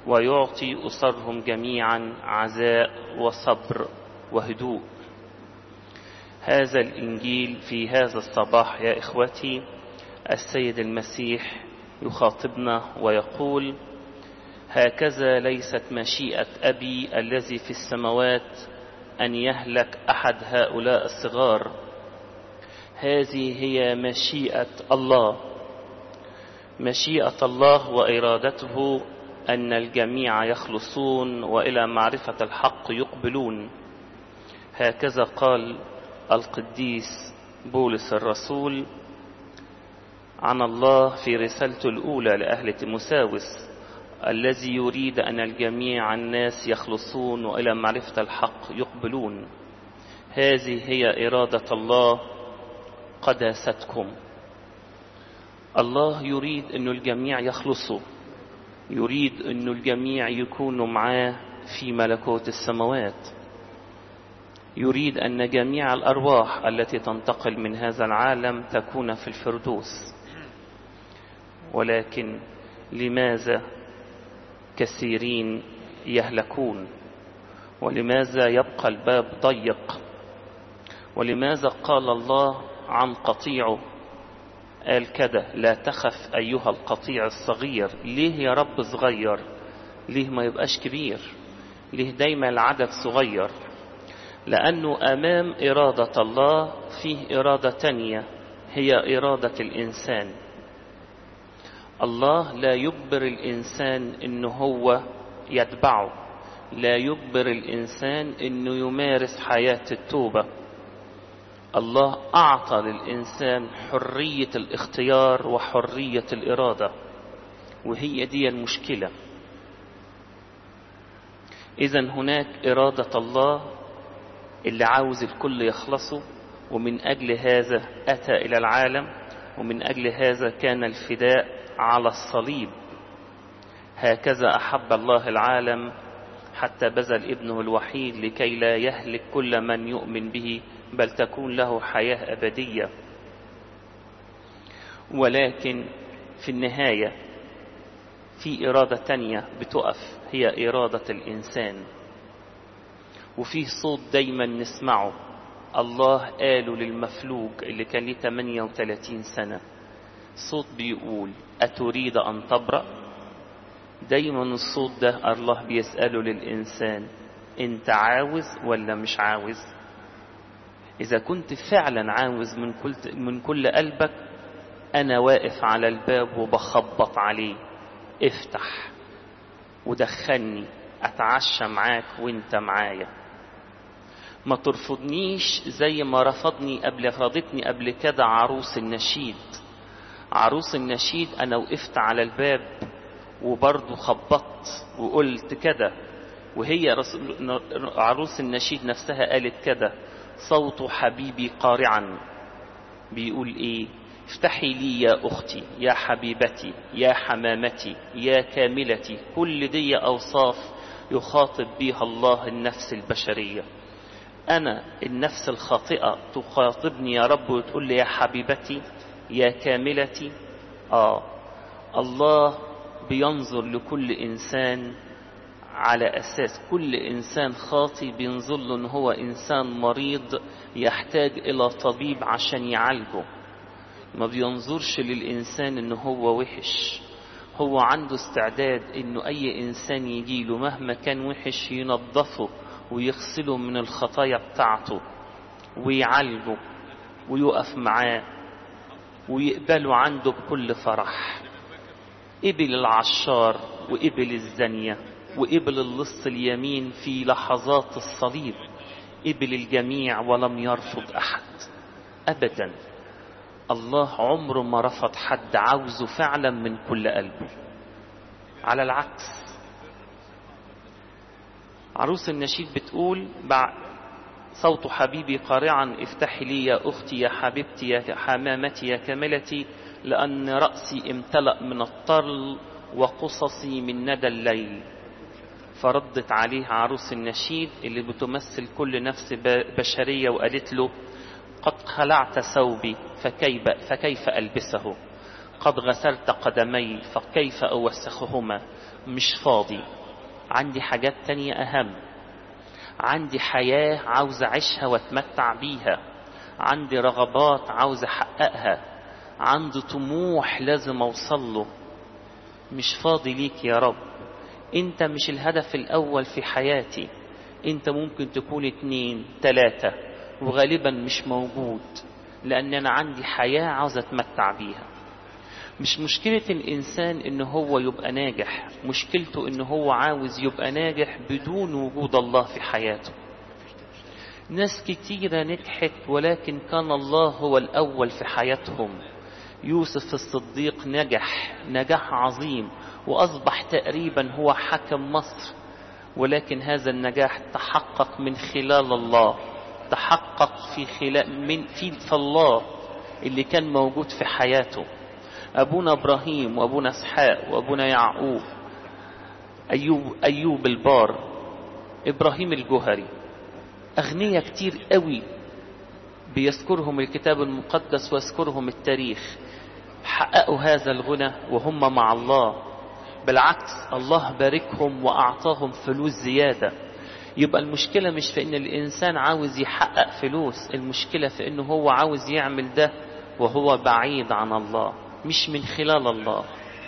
ويعطي أسرهم جميعا عزاء وصبر وهدوء هذا الإنجيل في هذا الصباح يا إخوتي السيد المسيح يخاطبنا ويقول هكذا ليست مشيئة أبي الذي في السماوات أن يهلك أحد هؤلاء الصغار هذه هي مشيئة الله مشيئة الله وإرادته أن الجميع يخلصون وإلى معرفة الحق يقبلون هكذا قال القديس بولس الرسول عن الله في رسالته الأولى لأهل تيموساوس الذي يريد أن الجميع الناس يخلصون وإلى معرفة الحق يقبلون هذه هي إرادة الله قداستكم الله يريد أن الجميع يخلصوا يريد أن الجميع يكونوا معاه في ملكوت السماوات يريد أن جميع الأرواح التي تنتقل من هذا العالم تكون في الفردوس ولكن لماذا كثيرين يهلكون ولماذا يبقى الباب ضيق ولماذا قال الله عن قطيعه قال كده لا تخف أيها القطيع الصغير ليه يا رب صغير ليه ما يبقاش كبير ليه دايما العدد صغير لأنه أمام إرادة الله فيه إرادة تانية هي إرادة الإنسان الله لا يجبر الإنسان إنه هو يتبعه لا يجبر الإنسان إنه يمارس حياة التوبة الله أعطى للإنسان حرية الاختيار وحرية الإرادة وهي دي المشكلة إذا هناك إرادة الله اللي عاوز الكل يخلصوا ومن أجل هذا أتى إلى العالم ومن أجل هذا كان الفداء على الصليب هكذا أحب الله العالم حتى بذل ابنه الوحيد لكي لا يهلك كل من يؤمن به بل تكون له حياة أبدية ولكن في النهاية في إرادة تانية بتقف هي إرادة الإنسان وفيه صوت دايما نسمعه الله قاله للمفلوج اللي كان ليه 38 سنة صوت بيقول أتريد أن تبرأ دايما الصوت ده الله بيسأله للإنسان أنت عاوز ولا مش عاوز إذا كنت فعلا عاوز من كل, من كل قلبك أنا واقف على الباب وبخبط عليه افتح ودخلني أتعشى معاك وانت معايا ما ترفضنيش زي ما رفضني قبل رفضتني قبل كده عروس النشيد عروس النشيد أنا وقفت على الباب وبرضه خبطت وقلت كده وهي عروس النشيد نفسها قالت كده صوت حبيبي قارعا بيقول ايه افتحي لي يا اختي يا حبيبتي يا حمامتي يا كاملتي كل دي اوصاف يخاطب بها الله النفس البشريه انا النفس الخاطئه تخاطبني يا رب وتقول لي يا حبيبتي يا كاملتي اه الله بينظر لكل انسان على أساس كل إنسان خاطي بينظر له إن هو إنسان مريض يحتاج إلى طبيب عشان يعالجه ما بينظرش للإنسان إن هو وحش هو عنده استعداد إنه أي إنسان يجيله مهما كان وحش ينظفه ويغسله من الخطايا بتاعته ويعالجه ويقف معاه ويقبله عنده بكل فرح قبل العشار وقبل الزانيه وقبل اللص اليمين في لحظات الصليب قبل الجميع ولم يرفض أحد أبدا الله عمره ما رفض حد عاوزه فعلا من كل قلبه على العكس عروس النشيد بتقول بعد صوت حبيبي قارعا افتحي لي يا أختي يا حبيبتي يا حمامتي يا كاملتي لأن رأسي امتلأ من الطرل وقصصي من ندى الليل فردت عليه عروس النشيد اللي بتمثل كل نفس بشرية وقالت له قد خلعت ثوبي فكيف, فكيف ألبسه قد غسلت قدمي فكيف أوسخهما مش فاضي عندي حاجات تانية أهم عندي حياة عاوز أعيشها وأتمتع بيها عندي رغبات عاوز أحققها عندي طموح لازم أوصل له مش فاضي ليك يا رب أنت مش الهدف الأول في حياتي أنت ممكن تكون اتنين تلاتة وغالبا مش موجود لأن أنا عندي حياة عاوز أتمتع بيها مش مشكلة الإنسان إن هو يبقى ناجح مشكلته إن هو عاوز يبقى ناجح بدون وجود الله في حياته ناس كتيرة نجحت ولكن كان الله هو الأول في حياتهم يوسف الصديق نجح نجاح عظيم وأصبح تقريبا هو حكم مصر ولكن هذا النجاح تحقق من خلال الله تحقق في خلال من في الله اللي كان موجود في حياته أبونا إبراهيم وأبونا إسحاق وأبونا يعقوب أيوب أيوب البار إبراهيم الجوهري أغنياء كتير قوي بيذكرهم الكتاب المقدس ويذكرهم التاريخ حققوا هذا الغنى وهم مع الله بالعكس الله باركهم وأعطاهم فلوس زيادة يبقى المشكلة مش في إن الإنسان عاوز يحقق فلوس المشكلة في إنه هو عاوز يعمل ده وهو بعيد عن الله مش من خلال الله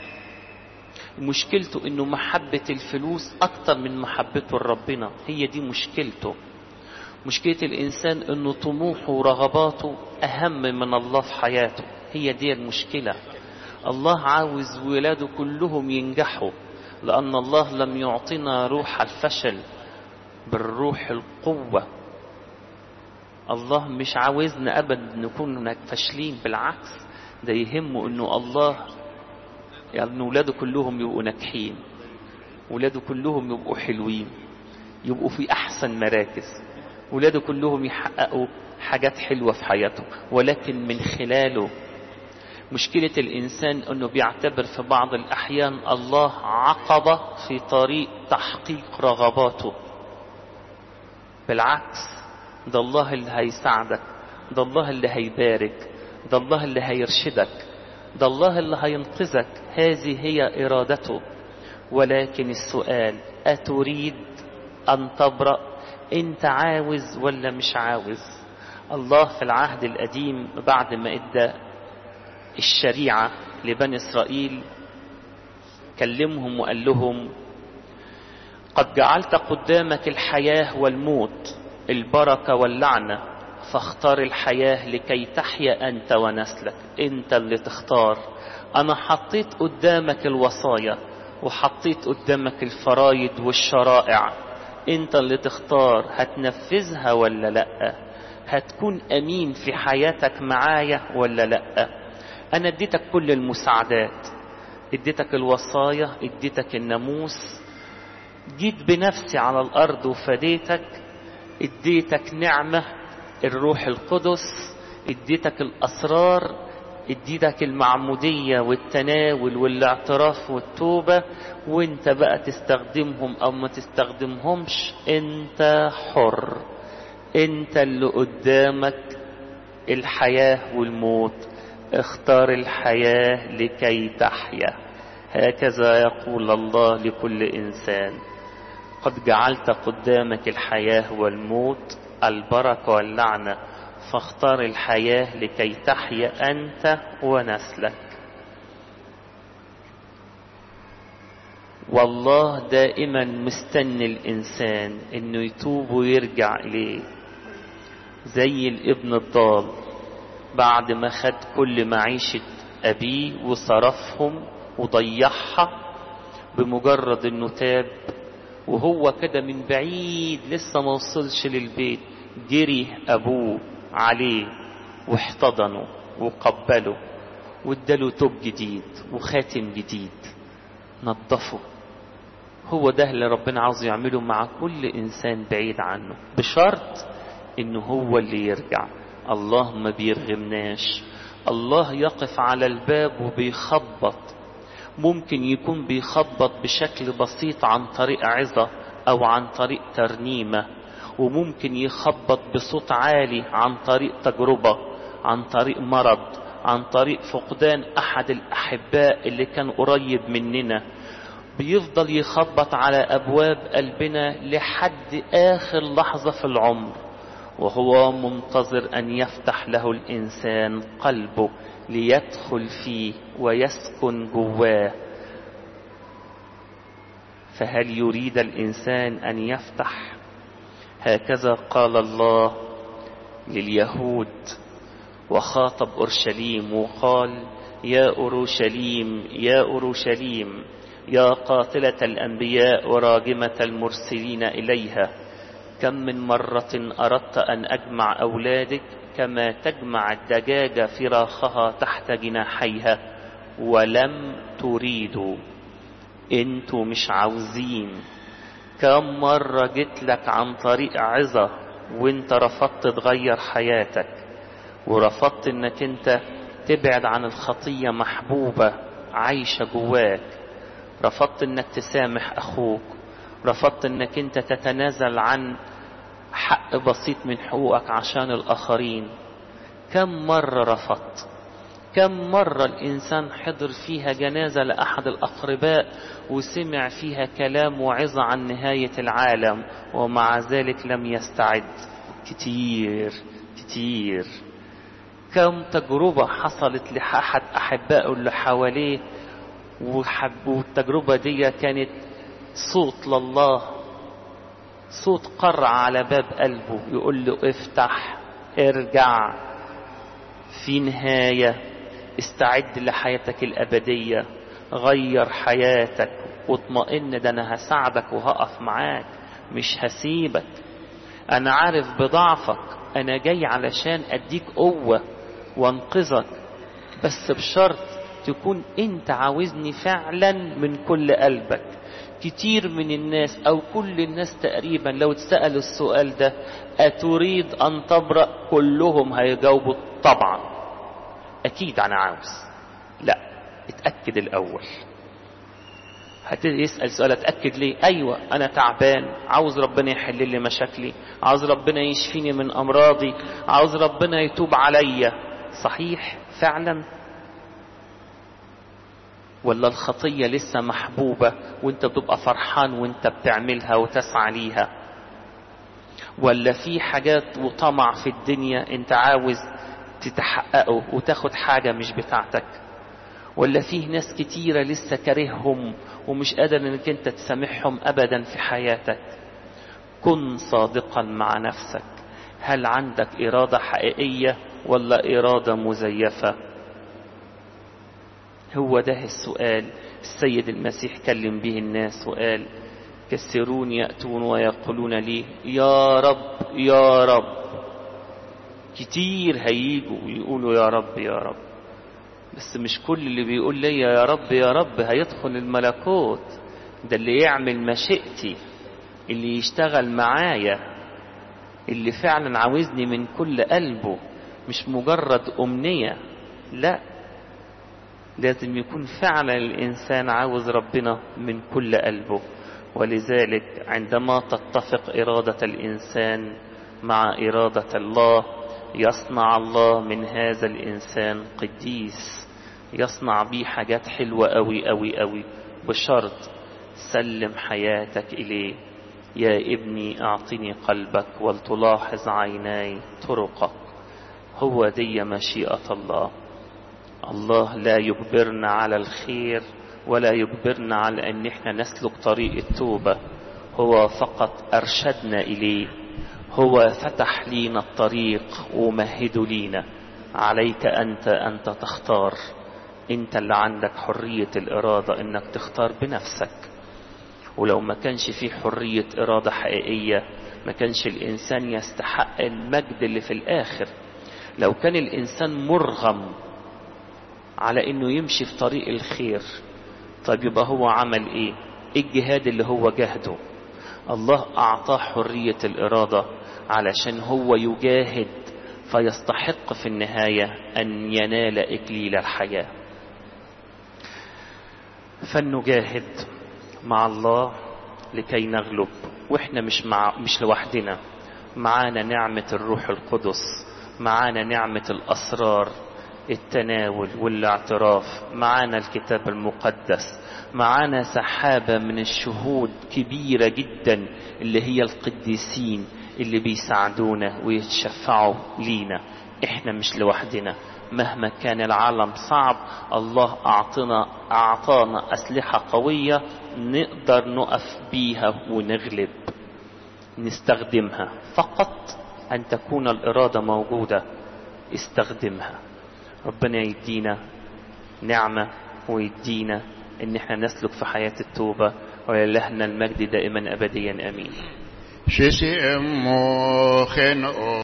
مشكلته إنه محبة الفلوس أكتر من محبته لربنا هي دي مشكلته مشكلة الإنسان إنه طموحه ورغباته أهم من الله في حياته هي دي المشكلة الله عاوز ولاده كلهم ينجحوا لأن الله لم يعطنا روح الفشل بالروح القوة الله مش عاوزنا أبدا نكون فاشلين بالعكس ده يهمه إنه الله يعني ولاده كلهم يبقوا ناجحين ولاده كلهم يبقوا حلوين يبقوا في أحسن مراكز ولاده كلهم يحققوا حاجات حلوة في حياتهم ولكن من خلاله مشكلة الإنسان أنه بيعتبر في بعض الأحيان الله عقبة في طريق تحقيق رغباته بالعكس ده الله اللي هيساعدك ده الله اللي هيبارك ده الله اللي هيرشدك ده الله اللي هينقذك هذه هي إرادته ولكن السؤال أتريد أن تبرأ أنت عاوز ولا مش عاوز الله في العهد القديم بعد ما ادى الشريعة لبني إسرائيل كلمهم وقال لهم قد جعلت قدامك الحياة والموت البركة واللعنة فاختار الحياة لكي تحيا أنت ونسلك أنت اللي تختار أنا حطيت قدامك الوصايا وحطيت قدامك الفرايد والشرائع أنت اللي تختار هتنفذها ولا لأ هتكون أمين في حياتك معايا ولا لأ أنا اديتك كل المساعدات اديتك الوصايا اديتك الناموس جيت بنفسي على الأرض وفديتك اديتك نعمة الروح القدس اديتك الأسرار اديتك المعمودية والتناول والاعتراف والتوبة وانت بقى تستخدمهم او ما تستخدمهمش انت حر انت اللي قدامك الحياة والموت اختار الحياة لكي تحيا هكذا يقول الله لكل إنسان قد جعلت قدامك الحياة والموت البركة واللعنة فاختار الحياة لكي تحيا أنت ونسلك والله دائما مستني الإنسان إنه يتوب ويرجع إليه زي الابن الضال بعد ما خد كل معيشة أبيه وصرفهم وضيعها بمجرد إنه تاب وهو كده من بعيد لسه ما وصلش للبيت جري أبوه عليه واحتضنه وقبله واداله توب جديد وخاتم جديد نظفه هو ده اللي ربنا عاوز يعمله مع كل إنسان بعيد عنه بشرط إنه هو اللي يرجع الله ما بيرغمناش الله يقف على الباب وبيخبط ممكن يكون بيخبط بشكل بسيط عن طريق عظة أو عن طريق ترنيمة وممكن يخبط بصوت عالي عن طريق تجربة عن طريق مرض عن طريق فقدان أحد الأحباء اللي كان قريب مننا بيفضل يخبط على أبواب قلبنا لحد آخر لحظة في العمر وهو منتظر أن يفتح له الإنسان قلبه ليدخل فيه ويسكن جواه فهل يريد الإنسان أن يفتح هكذا قال الله لليهود وخاطب أورشليم وقال يا أورشليم يا أورشليم يا قاتلة الأنبياء وراجمة المرسلين إليها كم من مرة أردت أن أجمع أولادك كما تجمع الدجاجة فراخها تحت جناحيها ولم تريدوا انتوا مش عاوزين كم مرة جيت لك عن طريق عظة وانت رفضت تغير حياتك ورفضت انك انت تبعد عن الخطية محبوبة عايشة جواك رفضت انك تسامح اخوك رفضت انك انت تتنازل عن حق بسيط من حقوقك عشان الاخرين كم مرة رفضت كم مرة الإنسان حضر فيها جنازة لأحد الأقرباء وسمع فيها كلام وعظة عن نهاية العالم ومع ذلك لم يستعد كتير كتير كم تجربة حصلت لأحد أحبائه اللي حواليه والتجربة دي كانت صوت لله صوت قرع على باب قلبه يقول له افتح ارجع في نهاية استعد لحياتك الأبدية غير حياتك واطمئن ده أنا هساعدك وهقف معاك مش هسيبك أنا عارف بضعفك أنا جاي علشان أديك قوة وانقذك بس بشرط تكون أنت عاوزني فعلا من كل قلبك كتير من الناس أو كل الناس تقريبا لو اتسألوا السؤال ده أتريد أن تبرأ كلهم هيجاوبوا طبعا أكيد أنا عاوز لا اتأكد الأول هتسأل سؤال اتأكد ليه أيوة أنا تعبان عاوز ربنا يحل لي مشاكلي عاوز ربنا يشفيني من أمراضي عاوز ربنا يتوب عليا صحيح فعلا ولا الخطية لسه محبوبة وانت بتبقى فرحان وانت بتعملها وتسعى ليها ولا في حاجات وطمع في الدنيا انت عاوز تتحققه وتاخد حاجة مش بتاعتك ولا فيه ناس كتيرة لسه كارههم ومش قادر انك انت تسامحهم ابدا في حياتك كن صادقا مع نفسك هل عندك إرادة حقيقية ولا إرادة مزيفة هو ده السؤال السيد المسيح كلم به الناس وقال كسرون يأتون ويقولون لي يا رب يا رب كتير هيجوا ويقولوا يا رب يا رب بس مش كل اللي بيقول لي يا رب يا رب هيدخل الملكوت ده اللي يعمل مشيئتي اللي يشتغل معايا اللي فعلا عاوزني من كل قلبه مش مجرد أمنية لا لازم يكون فعلا الإنسان عاوز ربنا من كل قلبه ولذلك عندما تتفق إرادة الإنسان مع إرادة الله يصنع الله من هذا الإنسان قديس يصنع بيه حاجات حلوة أوي أوي أوي بشرط سلم حياتك إليه يا ابني أعطني قلبك ولتلاحظ عيناي طرقك هو دي مشيئة الله الله لا يجبرنا على الخير ولا يجبرنا على ان احنا نسلك طريق التوبة هو فقط ارشدنا اليه هو فتح لينا الطريق ومهده لينا عليك انت انت تختار انت اللي عندك حرية الارادة انك تختار بنفسك ولو ما كانش فيه حرية ارادة حقيقية ما كانش الانسان يستحق المجد اللي في الاخر لو كان الانسان مرغم على انه يمشي في طريق الخير طيب يبقى هو عمل ايه ايه الجهاد اللي هو جهده الله اعطاه حرية الارادة علشان هو يجاهد فيستحق في النهاية ان ينال اكليل الحياة فلنجاهد مع الله لكي نغلب واحنا مش مع مش لوحدنا معانا نعمة الروح القدس معانا نعمة الاسرار التناول والاعتراف معانا الكتاب المقدس معانا سحابة من الشهود كبيرة جدا اللي هي القديسين اللي بيساعدونا ويتشفعوا لينا احنا مش لوحدنا مهما كان العالم صعب الله أعطنا أعطانا أسلحة قوية نقدر نقف بيها ونغلب نستخدمها فقط أن تكون الإرادة موجودة استخدمها ربنا يدينا نعمة ويدينا ان احنا نسلك في حياة التوبة وللهنا المجد دائما ابديا امين شسي امو خن